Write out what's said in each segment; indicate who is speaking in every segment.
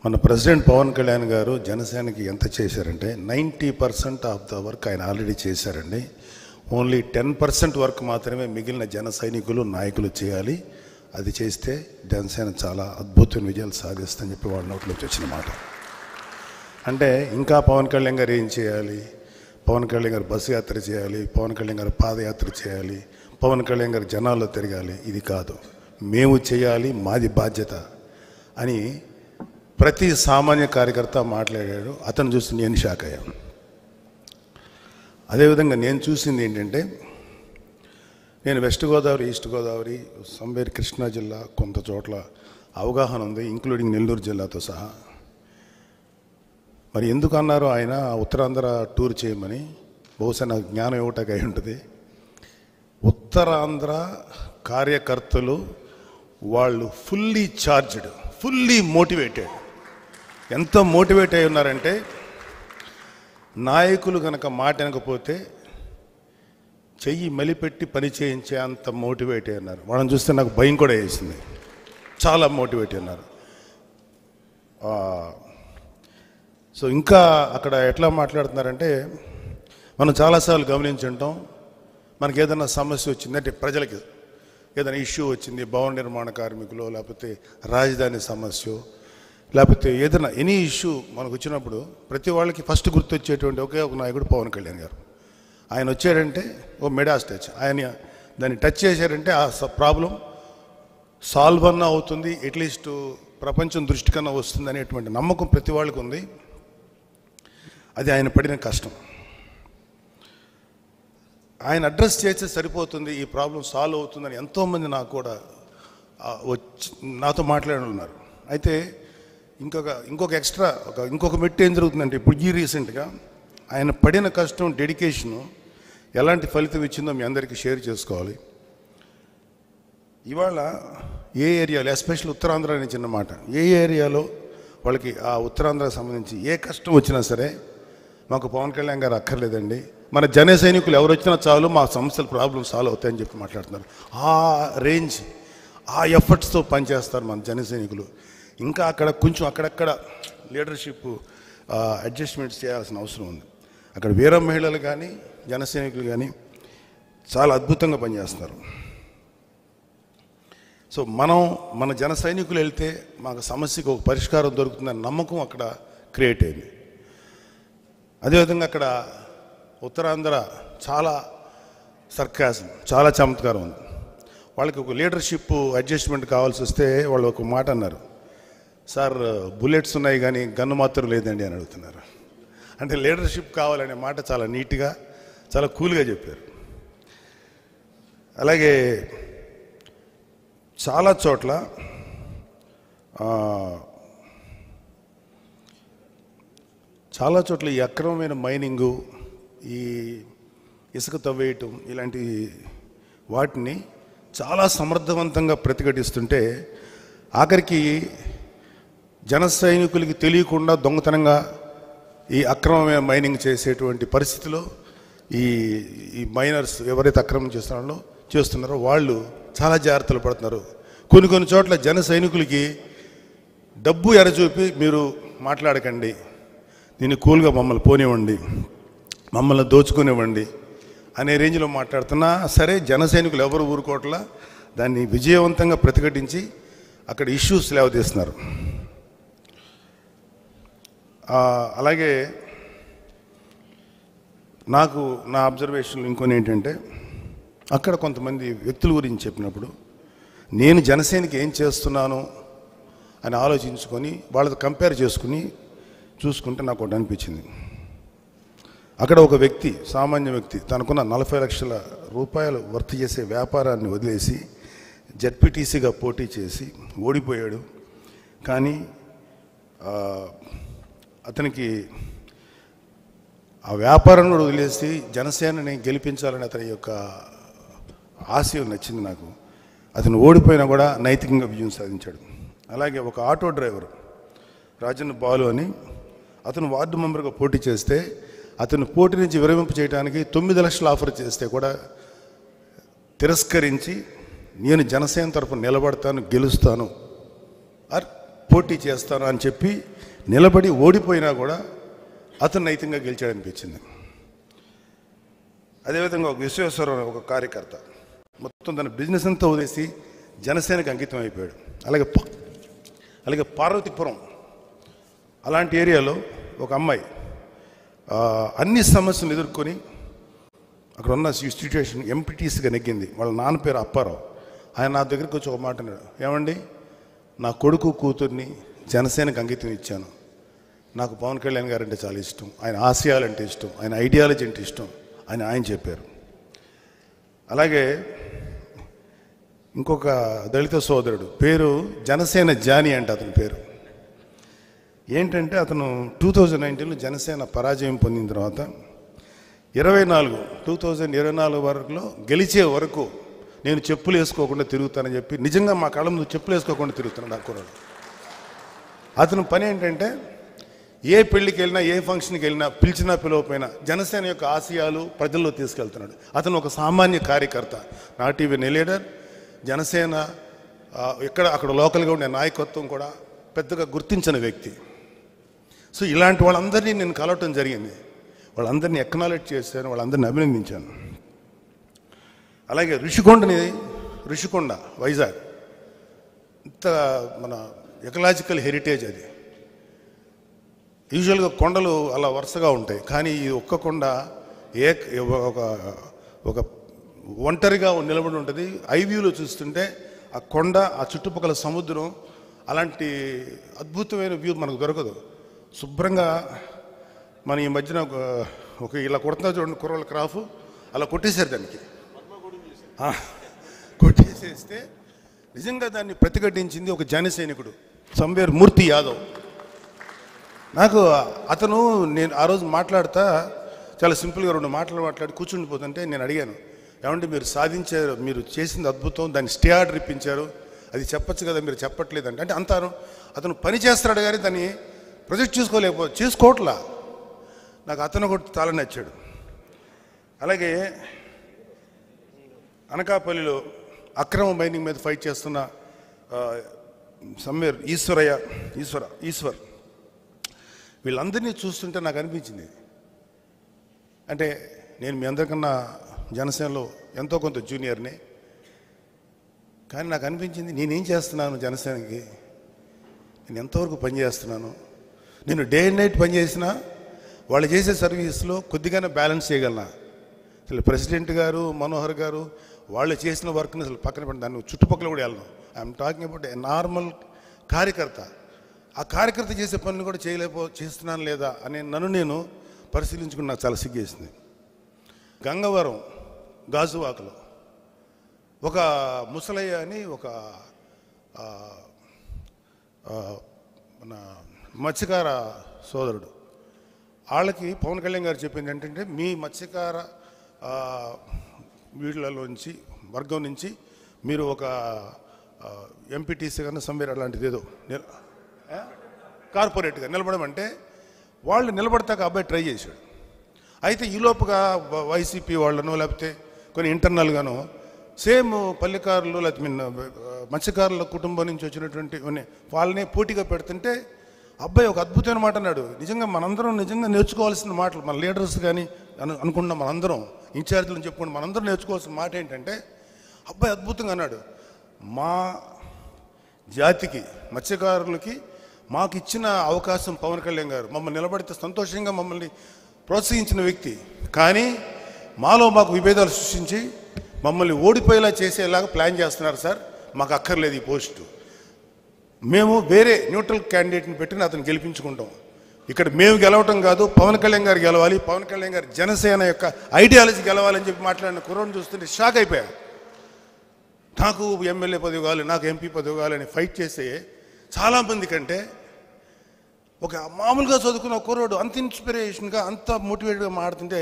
Speaker 1: మన ప్రెసిడెంట్ పవన్ కళ్యాణ్ గారు జనసేనకి ఎంత చేశారంటే ninety percent of the work ఆయన ఆల్రెడీ చేశారండి ఓన్లీ టెన్ పర్సెంట్ వర్క్ మాత్రమే మిగిలిన జన సైనికులు నాయకులు చేయాలి అది చేస్తే జనసేన చాలా అద్భుతమైన విజయాలు సాధిస్తుందని చెప్పి వాళ్ళ నోట్లోకి వచ్చిన మాట అంటే ఇంకా పవన్ కళ్యాణ్ గారు ఏం చేయాలి పవన్ కళ్యాణ్ గారు బస్సు యాత్ర చేయాలి పవన్ కళ్యాణ్ గారు పాదయాత్ర చేయాలి పవన్ కళ్యాణ్ గారు జనాల్లో తిరగాలి ఇది కాదు మేము చేయాలి మాది బాధ్యత అని ప్రతి సామాన్య కార్యకర్త మాట్లాడాడు అతను చూసి నేను షాక్ అయ్యాను అదేవిధంగా నేను చూసింది ఏంటంటే నేను west Godavari east Godavari somewhere Krishna జిల్లా కొంత చోట్ల అవగాహన ఉంది ఇంక్లూడింగ్ నెల్లూరు జిల్లాతో సహా మరి ఎందుకు అన్నారు ఆయన ఉత్తరాంధ్ర టూర్ చేయమని బహుశా నాకు జ్ఞానం ఇవ్వటకు అయి ఉంటుంది ఉత్తరాంధ్ర కార్యకర్తలు వాళ్ళు ఫుల్లీ ఛార్జ్డ్ ఫుల్లీ మోటివేటెడ్ ఎంత మోటివేట్ అయి ఉన్నారంటే నాయకులు కనుక మాట వినకపోతే చెయ్యి మెలిపెట్టి పని చేయించే అంత మోటివేట్ అయి ఉన్నారు వాళ్ళని చూస్తే నాకు భయం కూడా వేసింది చాలా మోటివేట్ అయి ఉన్నారు ఆ, సో ఇంకా అక్కడ ఎట్లా మాట్లాడుతున్నారంటే మనం చాలాసార్లు గమనించి ఉంటాం మనకి ఏదైనా సమస్య వచ్చిందంటే ప్రజలకి ఏదైనా ఇష్యూ వచ్చింది భవన నిర్మాణ కార్మికులు లేకపోతే రాజధాని సమస్య లేకపోతే ఏదైనా ఎనీ ఇష్యూ మనకు వచ్చినప్పుడు ప్రతి వాళ్ళకి ఫస్ట్ గుర్తొచ్చేటువంటి ఒకే ఒక నాయకుడు పవన్ కళ్యాణ్ గారు ఆయన వచ్చాడంటే ఓ మెడాస్ టచ్ ఆయన దాన్ని టచ్ చేశారంటే ఆ ప్రాబ్లం సాల్వ్ అన్నా అవుతుంది అట్లీస్ట్ ప్రపంచం దృష్టి కన్నా వస్తుంది అనేటువంటి నమ్మకం ప్రతి వాళ్ళకు ఉంది అది ఆయన పడిన కష్టం ఆయన అడ్రస్ చేస్తే సరిపోతుంది ఈ ప్రాబ్లం సాల్వ్ అవుతుందని ఎంతోమంది నాకు కూడా ఆ, వచ్చి నాతో మాట్లాడి ఉన్నారు అయితే ఇంకొక ఇంకొక ఎక్స్ట్రా ఒక ఇంకొక మెట్టు ఏం జరుగుతుందంటే ఇప్పుడు ఈ రీసెంట్గా ఆయన పడిన కష్టం డెడికేషను ఎలాంటి ఫలితం ఇచ్చిందో మీ అందరికీ షేర్ చేసుకోవాలి ఇవాళ ఏ ఏరియాలో ఎస్పెషల్ ఉత్తరాంధ్ర అనే చిన్న మాట ఏ ఏరియాలో వాళ్ళకి ఆ ఉత్తరాంధ్రకు సంబంధించి ఏ కష్టం వచ్చినా సరే మాకు పవన్ కళ్యాణ్ గారు అక్కర్లేదండి మన జన సైనికులు ఎవరు వచ్చినా చాలు మా సమస్యల ప్రాబ్లం సాల్వ్ అవుతాయని చెప్పి మాట్లాడుతున్నారు ఆ రేంజ్ ఆ ఎఫర్ట్స్తో పనిచేస్తారు మన జన సైనికులు ఇంకా అక్కడ కొంచెం అక్కడక్కడ లీడర్షిప్ అడ్జస్ట్మెంట్స్ చేయాల్సిన అవసరం ఉంది అక్కడ వీర మహిళలు కానీ జన సైనికులు కానీ చాలా అద్భుతంగా పనిచేస్తున్నారు సో మనం మన జన సైనికులు వెళ్తే మాకు సమస్యకు ఒక పరిష్కారం దొరుకుతుందన్న నమ్మకం అక్కడ క్రియేట్ అయింది అదేవిధంగా అక్కడ ఉత్తరాంధ్ర చాలా సర్కాసం చాలా చమత్కారం ఉంది వాళ్ళకి ఒక లీడర్షిప్ అడ్జస్ట్మెంట్ కావాల్సి వస్తే వాళ్ళు ఒక మాట అన్నారు సార్ బుల్లెట్స్ ఉన్నాయి కానీ గన్ను మాత్రం లేదండి అని అడుగుతున్నారు అంటే లీడర్షిప్ కావాలనే మాట చాలా నీట్గా చాలా కూల్గా చెప్పారు అలాగే చాలా చోట్ల ఆ, చాలా చోట్ల ఈ అక్రమమైన మైనింగు ఈ ఇసుక తవ్వేయటం ఇలాంటి వాటిని చాలా సమర్థవంతంగా ప్రతిఘటిస్తుంటే ఆఖరికి జన సైనికులకి తెలియకుండా దొంగతనంగా ఈ అక్రమమైన మైనింగ్ చేసేటువంటి పరిస్థితిలో ఈ ఈ మైనర్స్ ఎవరైతే అక్రమం చేస్తున్నారో చేస్తున్నారో వాళ్ళు చాలా జాగ్రత్తలు పడుతున్నారు కొన్ని కొన్ని చోట్ల జన సైనికులకి డబ్బు ఎరచూపి మీరు మాట్లాడకండి దీన్ని కూల్గా మమ్మల్ని పోనివ్వండి మమ్మల్ని దోచుకునివ్వండి అనే రేంజ్లో మాట్లాడుతున్నా సరే జన సైనికులు ఎవరు ఊరుకోవట్లా దాన్ని విజయవంతంగా ప్రతిఘటించి అక్కడ ఇష్యూస్ లేవదీస్తున్నారు ఆ, అలాగే నాకు నా అబ్జర్వేషన్ ఇంకొని ఏంటంటే అక్కడ కొంతమంది వ్యక్తుల గురించి చెప్పినప్పుడు నేను జనసేనకి ఏం చేస్తున్నాను అని ఆలోచించుకొని వాళ్ళతో కంపేర్ చేసుకుని చూసుకుంటే నాకు ఒకటి అనిపించింది అక్కడ ఒక వ్యక్తి సామాన్య వ్యక్తి తనకున్న నలభై లక్షల రూపాయలు వర్త్ చేసే వ్యాపారాన్ని వదిలేసి జడ్పీటీసీగా పోటీ చేసి ఓడిపోయాడు కానీ ఆ, అతనికి ఆ వ్యాపారం కూడా వదిలేసి జనసేనని గెలిపించాలని అతని యొక్క ఆశయం నచ్చింది నాకు అతను ఓడిపోయినా కూడా నైతికంగా విజయం సాధించాడు అలాగే ఒక ఆటో డ్రైవర్ రాజన్ బాలు అని అతను వార్డు మెంబర్గా పోటీ చేస్తే అతను పోటీ నుంచి విరమింపు చేయడానికి తొమ్మిది లక్షలు ఆఫర్ చేస్తే కూడా తిరస్కరించి నేను జనసేన తరఫున నిలబడతాను గెలుస్తాను ఆర్ పోటీ చేస్తాను అని చెప్పి నిలబడి ఓడిపోయినా కూడా అతను నైతికంగా గెలిచాడనిపించింది అదేవిధంగా ఒక విశ్వేశ్వరరావు ఒక కార్యకర్త మొత్తం తన బిజినెస్ అంతా వదిలేసి జనసేనకి అంకితం అయిపోయాడు అలాగే ప- అలాగే పార్వతీపురం అలాంటి ఏరియాలో ఒక అమ్మాయి ఆ, అన్ని సమస్యలు ఎదుర్కొని అక్కడ ఉన్న సిచ్యువేషన్ ఎంపీటీస్గా నెగ్గింది వాళ్ళ నాన్న పేరు అప్పారావు ఆయన నా దగ్గరికి వచ్చి ఒక మాట అన్నాడు ఏమండి నా కొడుకు కూతుర్ని జనసేనకు అంకితం ఇచ్చాను నాకు పవన్ కళ్యాణ్ గారు అంటే చాలా ఇష్టం ఆయన ఆశయాలు అంటే ఇష్టం ఆయన ఐడియాలజీ అంటే ఇష్టం అని ఆయన చెప్పారు అలాగే ఇంకొక దళిత సోదరుడు పేరు జనసేన జాని అంట అతని పేరు ఏంటంటే అతను టూ థౌజండ్ నైన్టీన్లో జనసేన పరాజయం పొందిన తర్వాత ఇరవై నాలుగు టూ థౌజండ్ ఇరవై నాలుగు వరకులో గెలిచే వరకు నేను చెప్పులు వేసుకోకుండా తిరుగుతానని చెప్పి నిజంగా మా కళ్ళ ముందు చెప్పులు వేసుకోకుండా తిరుగుతున్నాడు ఆ కుర్రాడు అతని పని ఏంటంటే ఏ పెళ్లికి వెళ్ళినా ఏ ఫంక్షన్కి వెళ్ళినా పిలిచినా పిలవకపోయినా జనసేన యొక్క ఆశయాలు ప్రజల్లో తీసుకెళ్తున్నాడు అతను ఒక సామాన్య కార్యకర్త not even a leader Janasena ఆ, ఎక్కడ అక్కడ లోకల్గా ఉండే నాయకత్వం కూడా పెద్దగా గుర్తించిన వ్యక్తి సో ఇలాంటి వాళ్ళందరినీ నేను కలవటం జరిగింది వాళ్ళందరినీ ఎక్నాలెడ్జ్ చేశాను వాళ్ళందరినీ అభినందించాను అలాగే ఋషికొండని ఋషికొండ వైజాగ్ ఇంత మన ఎకలాజికల్ హెరిటేజ్ అది యూజువల్గా కొండలు అలా వరుసగా ఉంటాయి కానీ ఈ ఒక్క కొండ ఏ ఒక ఒక ఒంటరిగా నిలబడి ఉంటుంది ఐవ్యూలో చూస్తుంటే ఆ కొండ ఆ చుట్టుపక్కల సముద్రం అలాంటి అద్భుతమైన వ్యూ మనకు దొరకదు శుభ్రంగా మన ఈ మధ్యన ఒక ఒక ఇలా కొడుతున్నా చూడండి కుర్రల క్రాఫ్ అలా కొట్టేశారు దానికి ఆ, కొట్టేసేస్తే నిజంగా దాన్ని ప్రతిఘటించింది ఒక జన సైనికుడు సంవేర్ మూర్తి యాదవ్ నాకు అతను నేను ఆ రోజు మాట్లాడతా చాలా సింపుల్గా రెండు మాటలు మాట్లాడి కూర్చుండిపోతుంటే నేను అడిగాను ఏమంటే మీరు సాధించారు మీరు చేసింది అద్భుతం దాన్ని స్టే ఆర్డర్ ఇప్పించారు అది చెప్పొచ్చు కదా మీరు చెప్పట్లేదంటే అంటే అంటారు అతను పని చేస్తున్నాడు కానీ దాన్ని ప్రొజెక్ట్ చేసుకోలేకపో చేసుకోవట్లా నాకు అతను కూడా చాలా నచ్చాడు అలాగే అనకాపల్లిలో అక్రమ మైనింగ్ మీద ఫైట్ చేస్తున్న ఆ, సమ్మేర్ ఈశ్వరయ్య ఈశ్వర ఈశ్వర్ వీళ్ళందరినీ చూస్తుంటే నాకు అనిపించింది అంటే నేను మీ అందరికన్నా జనసేనలో ఎంతో కొంత జూనియర్ని కానీ నాకు అనిపించింది నేనేం చేస్తున్నాను జనసేనకి నేను ఎంతవరకు పని చేస్తున్నాను నేను డే అండ్ నైట్ పని చేసినా వాళ్ళు చేసే సర్వీస్లో కొద్దిగానే బ్యాలెన్స్ చేయగలనా అసలు ప్రెసిడెంట్ గారు మనోహర్ గారు వాళ్ళు చేసిన వర్క్ని అసలు పక్కన పెట్టి దాన్ని చుట్టుపక్కల కూడా వెళ్ళను I'm talking about a normal కార్యకర్త ఆ కార్యకర్త చేసే పనులు కూడా చేయలేపో చేస్తున్నాను లేదా అనే నన్ను నేను పరిశీలించుకుని నాకు చాలా సిగ్గేసింది గంగవరం గాజువాకలో ఒక ముసలయ్య అని ఒక ఆ, ఆ, మన మత్స్యకార సోదరుడు వాళ్ళకి పవన్ కళ్యాణ్ గారు చెప్పింది ఏంటంటే మీ మత్స్యకార ఆ, వీళ్ళలోంచి వర్గం నుంచి మీరు ఒక ఎంపీటీసీ కానీ సంవేర్ అలాంటిది ఏదో నిల- ఆ? కార్పొరేట్గా నిలబడమంటే వాళ్ళు నిలబడతాక అబ్బాయి ట్రై చేశాడు అయితే ఈ లోపుగా వ- వైసీపీ వాళ్ళను లేకపోతే కొన్ని ఇంటర్నల్గాను సేమ్ పల్లెకారులు లేకపోతే మీన్ మత్స్యకారుల కుటుంబం నుంచి వచ్చినటువంటి కొన్ని వాళ్ళని పోటీగా పెడుతుంటే అబ్బాయి ఒక అద్భుతమైన మాట అన్నాడు నిజంగా మనందరం నిజంగా నేర్చుకోవాల్సిన మాటలు మన లీడర్స్ కానీ అను అనుకున్న మనందరం ఇన్ఛార్జీలను చెప్పుకుంటే మనందరం నేర్చుకోవాల్సిన మాట ఏంటంటే అబ్బాయి అద్భుతంగా అన్నాడు మా జాతికి మత్స్యకారులకి మాకు ఇచ్చిన అవకాశం పవన్ కళ్యాణ్ గారు మమ్మల్ని నిలబడితే సంతోషంగా మమ్మల్ని ప్రోత్సహించిన వ్యక్తి కానీ మాలో మాకు విభేదాలు సృష్టించి మమ్మల్ని ఓడిపోయేలా చేసేలాగా ప్లాన్ చేస్తున్నారు సార్ మాకు అక్కర్లేదు ఈ పోస్టు మేము వేరే న్యూట్రల్ క్యాండిడేట్ని పెట్టి అతను గెలిపించుకుంటాం ఇక్కడ మేము గెలవటం కాదు పవన్ కళ్యాణ్ గారు గెలవాలి పవన్ కళ్యాణ్ గారు జనసేన యొక్క ఐడియాలజీ గెలవాలని చెప్పి మాట్లాడిన కుర్రోని చూస్తుంటే షాక్ అయిపోయా నాకు ఎమ్మెల్యే పదవి కావాలి నాకు ఎంపీ పదవి కావాలని ఫైట్ చేసే చాలామంది కంటే ఒక మామూలుగా చదువుకున్న ఒక కుర్రోడు అంత ఇన్స్పిరేషన్గా అంత మోటివేట్గా మాడుతుంటే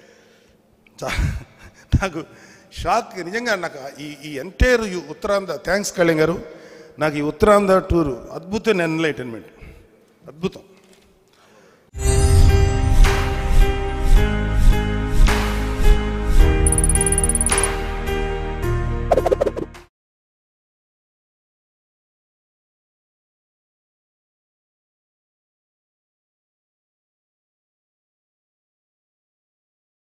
Speaker 1: చా- నాకు షాక్ నిజంగా నాకు ఈ ఈ ఎంటైర్ ఈ ఉత్తరాంధ్ర థ్యాంక్స్ కళ్యాణ్ గారు నాకు ఈ ఉత్తరాంధ్ర టూరు అద్భుతమైన ఎన్లైటన్మెంట్ అద్భుతం